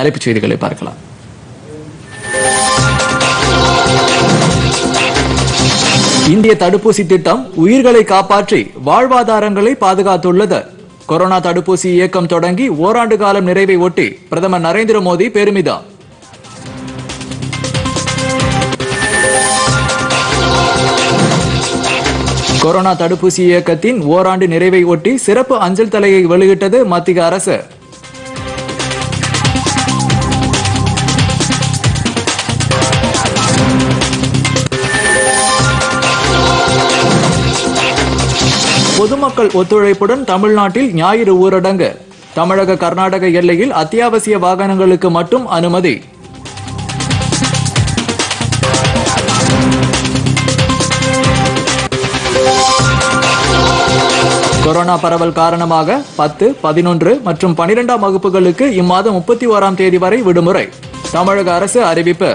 தலைப்புச் செய்திகளை பார்க்கலாம் இந்திய தடுப்பூசி திட்டம் உயிர்களை காப்பாற்றி வாழ்வாதாரங்களை பாதுகாத்துள்ளது கொரோனா தடுப்பூசி இயக்கம் தொடங்கி ஓராண்டு காலம் நிறைவை ஒட்டி பிரதமர் நரேந்திர மோடி பெருமிதம் கொரோனா தடுப்பூசி இயக்கத்தின் ஓராண்டு நிறைவை ஒட்டி சிறப்பு அஞ்சல் தலையை வெளியிட்டது மத்திய அரசு பொதுமக்கள் ஒத்துழைப்புடன் தமிழ்நாட்டில் ஞாயிறு ஊரடங்கு தமிழக கர்நாடக எல்லையில் அத்தியாவசிய வாகனங்களுக்கு மட்டும் அனுமதி கொரோனா பரவல் காரணமாக பத்து பதினொன்று மற்றும் பனிரெண்டாம் வகுப்புகளுக்கு இம்மாதம் முப்பத்தி ஓராம் தேதி வரை விடுமுறை தமிழக அரசு அறிவிப்பு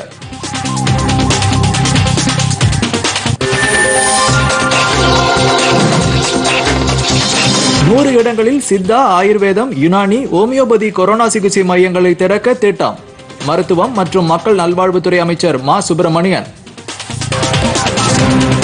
நூறு இடங்களில் சித்தா ஆயுர்வேதம் யுனானி ஓமியோபதி கொரோனா சிகிச்சை மையங்களை திறக்க திட்டம் மருத்துவம் மற்றும் மக்கள் நல்வாழ்வுத்துறை அமைச்சர் மா சுப்பிரமணியன்